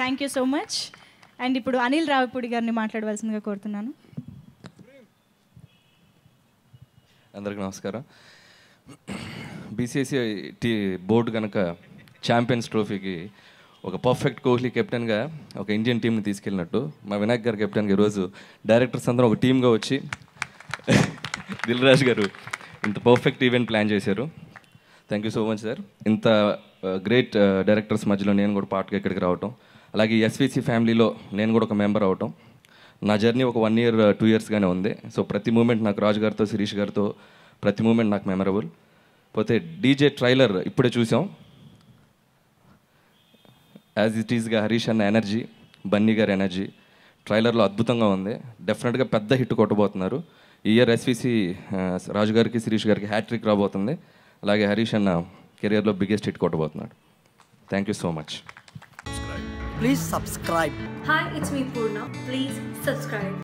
Thank you so much and ఇప్పుడు అనిల్ రావిపూడి గారిని మాట్లాడవలసిందిగా కోరుతున్నాను అందరికీ నమస్కారం బీసీసీ టీ బోర్డు కనుక ఛాంపియన్స్ ట్రోఫీకి ఒక పర్ఫెక్ట్ కోహ్లీ కెప్టెన్గా ఒక ఇండియన్ టీంని తీసుకెళ్ళినట్టు మా వినాయక్ గారు కెప్టెన్గా ఈరోజు డైరెక్టర్స్ అందరం ఒక టీమ్గా వచ్చి దిల్ రాజు గారు ఇంత పర్ఫెక్ట్ ఈవెంట్ ప్లాన్ చేశారు thank you so much sir ఇంత గ్రేట్ డైరెక్టర్స్ మధ్యలో నేను కూడా పార్ట్గా ఇక్కడికి రావటం అలాగే ఎస్విసి ఫ్యామిలీలో నేను కూడా ఒక మెంబర్ అవటం నా జర్నీ ఒక వన్ ఇయర్ టూ ఇయర్స్గానే ఉంది సో ప్రతి మూమెంట్ నాకు రాజు గారితో శిరీష్ గారితో ప్రతి మూమెంట్ నాకు మెమరబుల్ పోతే డీజే ట్రైలర్ ఇప్పుడే చూసాం యాజ్ ఇట్ ఈస్గా హరీష్ అన్న ఎనర్జీ బన్నీ గారి ఎనర్జీ ట్రైలర్లో అద్భుతంగా ఉంది డెఫినెట్గా పెద్ద హిట్ కొట్టబోతున్నారు ఈ ఇయర్ ఎస్విసి రాజు గారికి శిరీష్ గారికి హ్యాట్రిక్ రాబోతుంది అలాగే హరీష్ అన్న కెరియర్లో బిగ్గెస్ట్ హిట్ కొట్టబోతున్నాడు thank you so much Please subscribe. Hi, it's me Purna. Please subscribe.